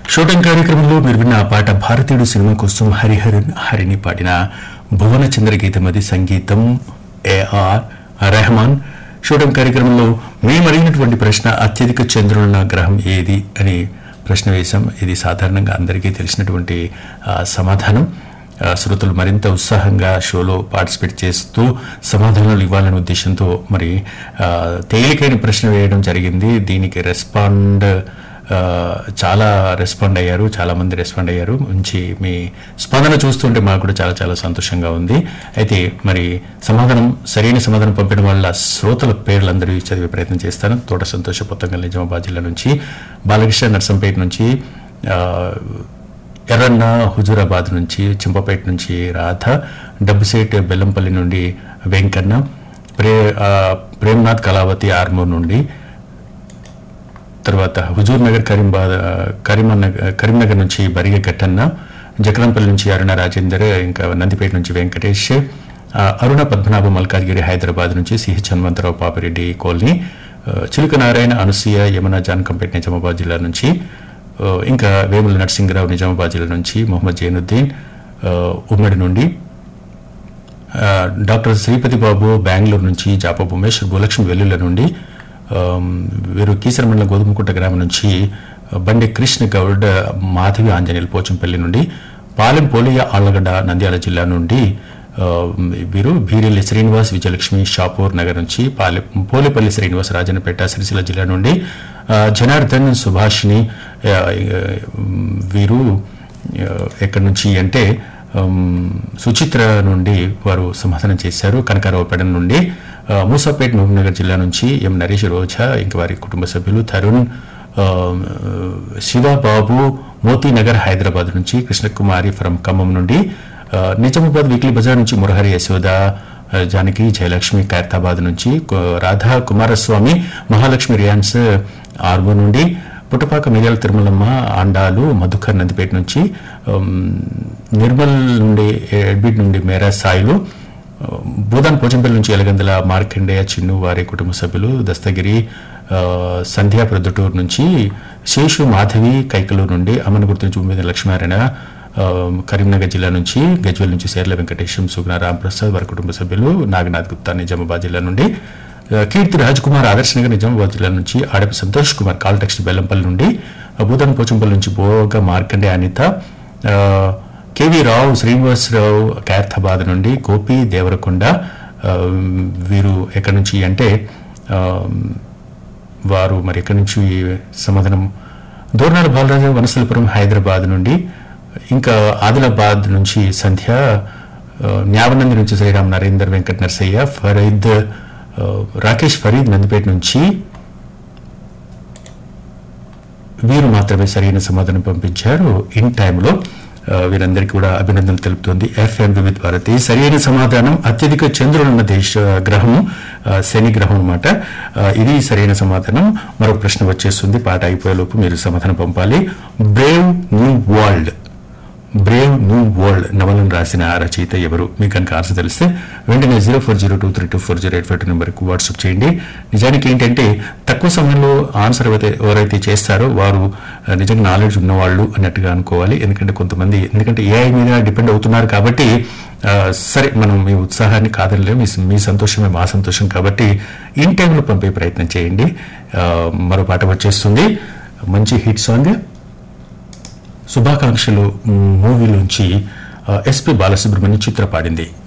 shooting కార్యక్రమంలో మీరు విన్న ఆ పాట భారతీయుడు సినిమా కోసం హరిహరన్ హరిని పాడిన భువన చంద్ర గీతమది సంగీతం ఏఆర్ రెహమాన్ షూటింగ్ కార్యక్రమంలో మేము అడిగినటువంటి ప్రశ్న అత్యధిక చంద్రులున్న గ్రహం ఏది అని ప్రశ్న వేశాం ఇది సాధారణంగా అందరికీ తెలిసినటువంటి ఆ, సమాధానం ఆ, శ్రోతలు మరింత ఉత్సాహంగా షోలో పార్టిసిపేట్ చేస్తూ సమాధానాలు ఇవ్వాలనే ఉద్దేశంతో మరి ఆ, తేలికైన ప్రశ్న వేయడం జరిగింది దీనికి రెస్పాండ్ ఆ, చాలా రెస్పాండ్ అయ్యారు చాలా మంది రెస్పాండ్ అయ్యారు మంచి మీ స్పందన చూస్తుంటే మాకు కూడా చాలా చాలా సంతోషంగా ఉంది అయితే మరి సమాధానం సరైన సమాధానం పంపడం వల్ల శ్రోతల పేర్లందరూ చదివే ప్రయత్నం చేస్తాను తోట సంతోష పొత్తంగల్ నిజామాబాద్ జిల్లా నుంచి బాలకృష్ణ నర్సంపేట నుంచి ఆ, ఎర్రన్న హుజూరాబాద్ నుంచి చింపపేట నుంచి రాధ డబ్బుసేట్ బెల్లంపల్లి నుండి వెంకన్న ప్రే ఆ, ప్రేమ్నాథ్ కళావతి ఆర్మూర్ నుండి తర్వాత హుజూర్ నగర్ కరీంబాద్ కరీంనగర్ కరీంనగర్ నుంచి బరిగ గట్టన్న జకరంపల్లి నుంచి అరుణ రాజేందర్ ఇంకా నందిపేట నుంచి వెంకటేష్ ఆ, అరుణ పద్మనాభ మల్కాజ్గిరి హైదరాబాద్ నుంచి సిహెచ్ హనుమంతరావు పాపిరెడ్డి కాలనీ ఆ, చిలుక నారాయణ అనసూయ యమున జాన్కంపేట నిజామాబాద్ జిల్లా నుంచి ఆ, ఇంకా వేముల నరసింహరావు నిజామాబాద్ జిల్లా నుంచి మొహమ్మద్ జైనుద్దీన్ ఆ, ఉమ్మడి నుండి ఆ, డాక్టర్ శ్రీపతి బాబు బెంగళూరు నుంచి జాప ఉమేష్ భూలక్ష్మి వెల్లుల నుండి ఆమ్, వీరు కీసరమండల గోధుమకుంట గ్రామం నుంచి బండి కృష్ణ గౌడ్ మాధవి ఆంజనేయులు పోచంపల్లి నుండి పాలెం పోలియ ఆళ్లగడ్డ నంద్యాల జిల్లా నుండి ఆమ్, వీరు బీరెల్లి శ్రీనివాస్ విజయలక్ష్మి షాపూర్ నగర్ నుంచి పాలె పోలేపల్లి శ్రీనివాస్ రాజన్నపేట సిరిసిల్ల జిల్లా నుండి ఆ, జనార్దన్ సుభాష్ని ఆ, వీరు ఆ, ఎక్కడి నుంచి అంటే ఉమ్, సుచిత్ర నుండి వారు సమాధానం చేశారు కనకారావుపేట నుండి ఆ, మూసాపేట్ మహబూబ్నగర్ జిల్లా నుంచి ఎం నరేష్ రోజా ఇంకా వారి కుటుంబ సభ్యులు తరుణ్ ఆ, శివబాబు మోతీనగర్ హైదరాబాద్ నుంచి కృష్ణకుమారి ఫ్రం ఖమ్మం నుండి ఆ, నిజామాబాద్ వీక్లీ బజార్ నుంచి మురహరి యశోద ఆ, జానకి జయలక్ష్మి ఖైరతాబాద్ నుంచి కు- రాధా కుమారస్వామి మహాలక్ష్మి రియాన్స్ ఆర్మూర్ నుండి పుట్టపాక మిర్యాల తిరుమలమ్మ ఆండాలు మధుకర్ నందిపేట నుంచి ఉమ్, నిర్మల్ నుండి ఎడ్బిట్ నుండి మేరా సాయిలు భూదాన్ పోచంపల్లి నుంచి ఎలగందల మార్కండేయ చిన్ను వారి కుటుంబ సభ్యులు దస్తగిరి ఆ, సంధ్యా ప్రొద్దుటూరు నుంచి శేషు మాధవి కైకలూరు నుండి అమ్మన గుర్తు నుంచి ఉమ్మేద లక్ష్మీనారాయణ ఆ, కరీంనగర్ జిల్లా నుంచి గజ్వెల్ నుంచి సేర్ల వెంకటేశం సుగుణ రాంప్రసాద్ వారి కుటుంబ సభ్యులు నాగనాథ్ గుప్తా నిజామాబాద్ జిల్లా నుండి ఆ, కీర్తి రాజ్ కుమార్ ఆదర్శ్ నగర్ నిజామాబాద్ జిల్లా నుంచి ఆడపి సంతోష్ కుమార్ కాల్ టెక్స్ట్ బెల్లంపల్లి నుండి ఆ, భూదాన్ పోచంపల్లి నుంచి బోగ మార్కండే అనిత ఆ, కేవీ రావు శ్రీనివాసరావు ఖైరతాబాద్ నుండి గోపి దేవరకొండ ఆ, వీరు ఎక్కడి నుంచి అంటే ఆ, వారు మరి ఎక్కడి నుంచి సమాధానం దూర్నాడు బాలరాజు వనస్థలపురం హైదరాబాద్ నుండి ఇంకా ఆదిలాబాద్ నుంచి సంధ్య ఆ, న్యావనంది నుంచి శ్రీరామ్ నరేందర్ వెంకట నరసయ్య ఫరీద్ ఆ, రాకేష్ ఫరీద్ నందిపేట నుంచి వీరు మాత్రమే సరైన సమాధానం పంపించారు ఇన్ టైంలో ఆ, వీరందరికీ కూడా అభినందనలు తెలుపుతోంది ఎఫ్ఎం వివిధ భారతి సరైన సమాధానం అత్యధిక చంద్రులున్న దేశ గ్రహం ఆ, శని గ్రహం అనమాట ఇది సరైన సమాధానం మరొక ప్రశ్న వచ్చేస్తుంది పాట అయిపోయేలోపు మీరు సమాధానం పంపాలి brave new world brave new world నవలను రాసిన రచయిత ఎవరు మీకు కనుక ఆన్సర్ తెలిస్తే వెంటనే zero four zero two three two four zero eight five two నెంబర్కి వాట్సాప్ చేయండి నిజానికి ఏంటంటే తక్కువ సమయంలో ఆన్సర్ ఎవరైతే ఎవరైతే చేస్తారో వారు ఆ, నిజంగా నాలెడ్జ్ ఉన్నవాళ్ళు అన్నట్టుగా అనుకోవాలి ఎందుకంటే కొంతమంది ఎందుకంటే ఏఐ మీద డిపెండ్ అవుతున్నారు కాబట్టి ఆ, సరే మనం మీ ఉత్సాహాన్ని కాదనలేము మీ మీ సంతోషమే మా సంతోషం కాబట్టి ఇన్ టైంలో పంపే ప్రయత్నం చేయండి ఆ, మరో పాట వచ్చేస్తుంది మంచి హిట్ సాంగ్ శుభాకాంక్షలు మూవీలోంచి ఎస్పి బాలసుబ్రహ్మణ్యం చిత్ర పాడింది